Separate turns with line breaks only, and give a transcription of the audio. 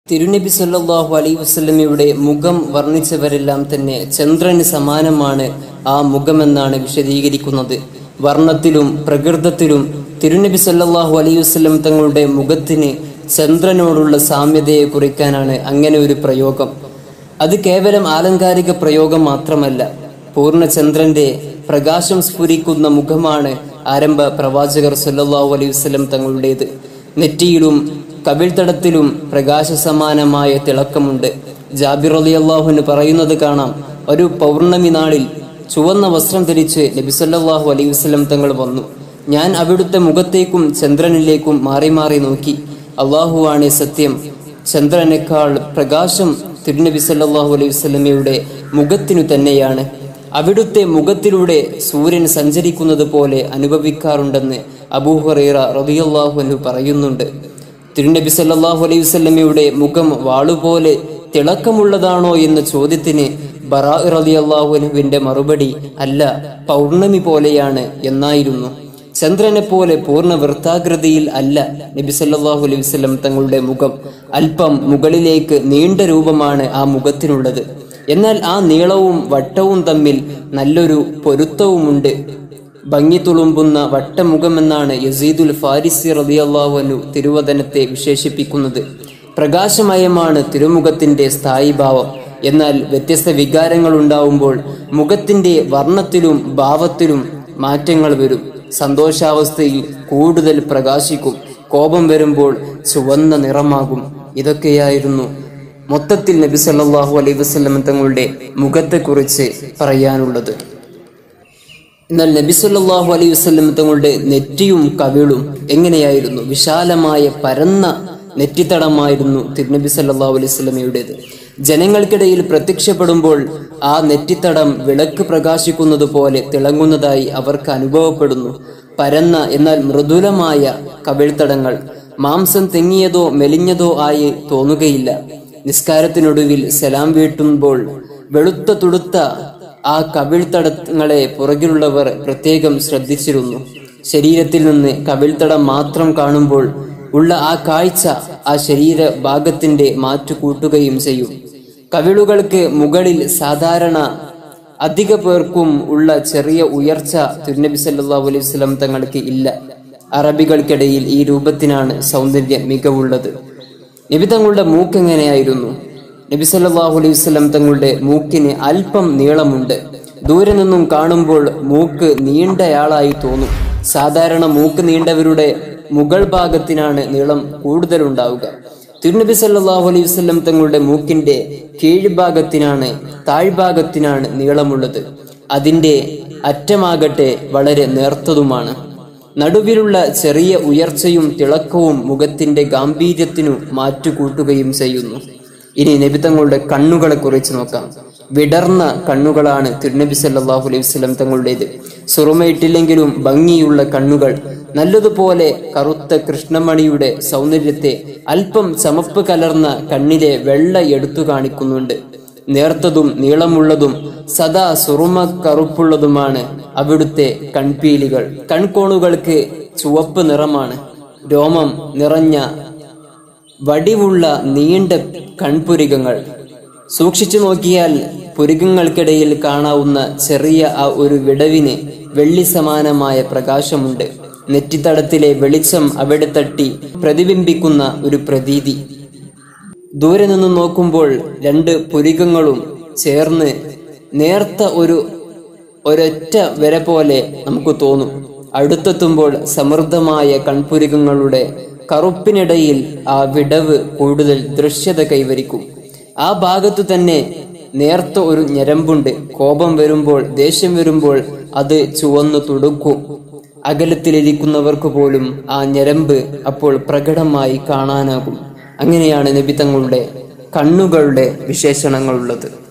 തിരുനബി സല്ലല്ലാഹു അലൈഹി വസല്ലമയുടെ മുഖം വർണ്ണിച്ചവരെല്ലാം തന്നെ ചന്ദ്രന് സമാനമാണ് ആ മുഖമെന്നാണ് വിശദീകരിക്കുന്നത് വർണ്ണത്തിലും പ്രകൃതത്തിലും തിരുനബി സല്ലല്ലാഹു അലൈഹി വസല്ലം തങ്ങളുടെ മുഖത്തിന് ചന്ദ്രനോടുള്ള സാമ്യതയെ കുറിക്കാനാണ് അങ്ങനെ ഒരു പ്രയോഗം അത് കേവലം ആലങ്കാരിക പ്രയോഗം മാത്രമല്ല പൂർണ്ണചന്ദ്രന്റെ പ്രകാശം സ്ഫുരിക്കുന്ന മുഖമാണ് ആരംഭ പ്രവാചകർ സല്ലല്ലാഹു അലൈഹി വസല്ലം തങ്ങളുടേത് നെറ്റിയിലും കവിൾത്തടത്തിലും പ്രകാശസമാനമായ തിളക്കമുണ്ട് ജാബിർ അലി അള്ളാഹുന് പറയുന്നത് കാണാം ഒരു പൗർണമി നാളിൽ ചുവന്ന വസ്ത്രം ധരിച്ച് നബിസല്ലാഹു അലൈഹി വസ്ലം തങ്ങൾ വന്നു ഞാൻ അവിടുത്തെ മുഖത്തേക്കും ചന്ദ്രനിലേക്കും മാറി മാറി നോക്കി അള്ളാഹുവാണ് സത്യം ചന്ദ്രനേക്കാൾ പ്രകാശം തിരുനബി സല്ലാഹു അലൈഹി വസ്ലമയുടെ മുഖത്തിനു തന്നെയാണ് അവിടുത്തെ മുഖത്തിലൂടെ സൂര്യൻ സഞ്ചരിക്കുന്നത് പോലെ അനുഭവിക്കാറുണ്ടെന്ന് അബൂഹറൈറ റബിയല്ലാഹു അൻഹു പറയുന്നുണ്ട് തിരുനബി സല്ലല്ലാഹു അലൈഹി വസല്ലമയുടെ മുഖം വാളുപോലെ തിളക്കമുള്ളതാണോ എന്ന ചോദ്യത്തിന് ബറാ റളിയല്ലാഹു അൻഹുവിന്റെ മറുപടി അല്ല പൗർണമി പോലെയാണ് എന്നായിരുന്നു ചന്ദ്രനെ പോലെ പൂർണ്ണ വൃത്താകൃതിയിൽ അല്ല നബി സല്ലല്ലാഹു അലൈഹി വസല്ലം തങ്ങളുടെ മുഖം അല്പം മുകളിലേക്ക് നീണ്ട രൂപമാണ് ആ മുഖത്തിനുള്ളത് എന്നാൽ ആ നീളവും വട്ടവും തമ്മിൽ നല്ലൊരു പൊരുത്തവുമുണ്ട് ഭംഗി തുളുമ്പുന്ന വട്ടമുഖമെന്നാണ് യസീദുൽ ഫാരിസി റളിയല്ലാഹു തിരുവചനത്തെ വിശേഷിപ്പിക്കുന്നത് പ്രകാശമയമാണ് തിരുമുഖത്തിന്റെ സ്ഥായിഭാവം എന്നാൽ വ്യത്യസ്ത വികാരങ്ങൾ ഉണ്ടാവുമ്പോൾ മുഖത്തിന്റെ വർണ്ണത്തിലും ഭാവത്തിലും മാറ്റങ്ങൾ വരും സന്തോഷാവസ്ഥയിൽ കൂടുതൽ പ്രകാശിക്കും കോപം വരുമ്പോൾ ചുവന്ന നിറമാകും ഇതൊക്കെയായിരുന്നു മൊത്തത്തിൽ നബി സല്ലല്ലാഹു അലൈഹി വസല്ലം തങ്ങളുടെ മുഖത്തെക്കുറിച്ച് പറയാനുള്ളത് എന്നാൽ നബി സല്ലല്ലാഹു അലൈഹി വസല്ലം തങ്ങളുടെ നെറ്റിയും കവിളും എങ്ങനെയായിരുന്നു വിശാലമായ പരന്ന നെറ്റിത്തടമായിരുന്നു തിരുനബി സല്ലല്ലാഹു അലൈഹി വസല്ലമയുടേത് ജനങ്ങൾക്കിടയിൽ പ്രത്യക്ഷപ്പെടുമ്പോൾ ആ നെറ്റിത്തടം വിളക്ക് പ്രകാശിക്കുന്നത് പോലെ തിളങ്ങുന്നതായി അവർക്ക് അനുഭവപ്പെടുന്നു പരന്ന എന്നാൽ മൃദുലമായ കവിൾത്തടങ്ങൾ മാംസം തെങ്ങിയതോ മെലിഞ്ഞതോ ആയി തോന്നുകയില്ല നിസ്കാരത്തിനൊടുവിൽ സലാം വീട്ടുമ്പോൾ വെളുത്ത തുടുത്ത ആ കവിൾത്തടങ്ങളെ പുറകിലുള്ളവർ പ്രത്യേകം ശ്രദ്ധിച്ചിരുന്നു ശരീരത്തിൽ നിന്ന് കവിൾത്തടം മാത്രം കാണുമ്പോൾ ഉള്ള ആ കാഴ്ച ആ ശരീര ഭാഗത്തിന്റെ മാറ്റു കൂട്ടുകയും ചെയ്യും കവിളുകൾക്ക് മുകളിൽ സാധാരണ അധിക പേർക്കും ഉള്ള ചെറിയ ഉയർച്ച തിരുനബി സല്ലല്ലാഹു അലൈഹി വസല്ലം തങ്ങൾക്ക് ഇല്ല അറബികൾക്കിടയിൽ ഈ രൂപത്തിനാണ് സൗന്ദര്യ മികവുള്ളത് നബി തങ്ങളുടെ മൂക്ക് എങ്ങനെയായിരുന്നു നബി സല്ലല്ലാഹു അലൈഹി വസല്ലം തങ്ങളുടെ മൂക്കിന് അല്പം നീളമുണ്ട് ദൂരെ നിന്നും കാണുമ്പോൾ മൂക്ക് നീണ്ടയാളായി തോന്നും സാധാരണ മൂക്ക് നീണ്ടവരുടെ മുകൾ ഭാഗത്തിനാണ് നീളം കൂടുതലുണ്ടാവുക തിരുനബി സല്ലല്ലാഹു അലൈഹി വസല്ലം തങ്ങളുടെ മൂക്കിന്റെ കീഴ്ഭാഗത്തിനാണ് താഴ്ഭാഗത്തിനാണ് നീളമുള്ളത് അതിന്റെ അറ്റമാകട്ടെ വളരെ നേർത്തതുമാണ് നടുവിലുള്ള ചെറിയ ഉയർച്ചയും തിളക്കവും മുഖത്തിന്റെ ഗാംഭീര്യത്തിനു മാറ്റുകൂട്ടുകയും ചെയ്യുന്നു ഇനി നബിതങ്ങളുടെ കണ്ണുകളെ കുറിച്ച് നോക്കാം വിടർന്ന കണ്ണുകളാണ് തിരുനബി സല്ലല്ലാഹു അലൈഹി വസല്ലം തങ്ങളുടേത് സുറുമയിട്ടില്ലെങ്കിലും ഭംഗിയുള്ള കണ്ണുകൾ നല്ലതുപോലെ കറുത്ത കൃഷ്ണമണിയുടെ സൗന്ദര്യത്തെ അല്പം ചമപ്പ് കലർന്ന കണ്ണിലെ വെള്ള എടുത്തു കാണിക്കുന്നുണ്ട് നേർത്തതും നീളമുള്ളതും സദാ സുറുമ കറുപ്പുള്ളതുമാണ് അവിടുത്തെ കൺപീലികൾ കൺകോണുകൾക്ക് ചുവപ്പ് നിറമാണ് രോമം നിറഞ്ഞ വടിവുള്ള നീണ്ട കൺപുരികങ്ങൾ സൂക്ഷിച്ചു നോക്കിയാൽ പുരികങ്ങൾക്കിടയിൽ കാണാവുന്ന ചെറിയ ആ ഒരു വിടവിന് വെള്ളി സമാനമായ പ്രകാശമുണ്ട് നെറ്റിത്തടത്തിലെ വെളിച്ചം അവിടെ തട്ടി പ്രതിബിംബിക്കുന്ന ഒരു പ്രതീതി ദൂരെ നിന്ന് നോക്കുമ്പോൾ രണ്ട് പുരികങ്ങളും ചേർന്ന് നേർത്ത ഒരു ഒരൊറ്റ വര പോലെ നമുക്ക് തോന്നും അടുത്തെത്തുമ്പോൾ സമൃദ്ധമായ കൺപുരികങ്ങളുടെ കറുപ്പിനിടയിൽ ആ വിടവ് കൂടുതൽ ദൃശ്യത കൈവരിക്കും ആ ഭാഗത്തു തന്നെ നേർത്ത ഒരു ഞരമ്പുണ്ട് കോപം വരുമ്പോൾ ദേഷ്യം വരുമ്പോൾ അത് ചുവന്നു തുടുക്കും അകലത്തിലിരിക്കുന്നവർക്ക് പോലും ആ ഞരമ്പ് അപ്പോൾ പ്രകടമായി കാണാനാകും അങ്ങനെയാണ് നബി തങ്ങളുടെ കണ്ണുകളുടെ വിശേഷണങ്ങളുള്ളത്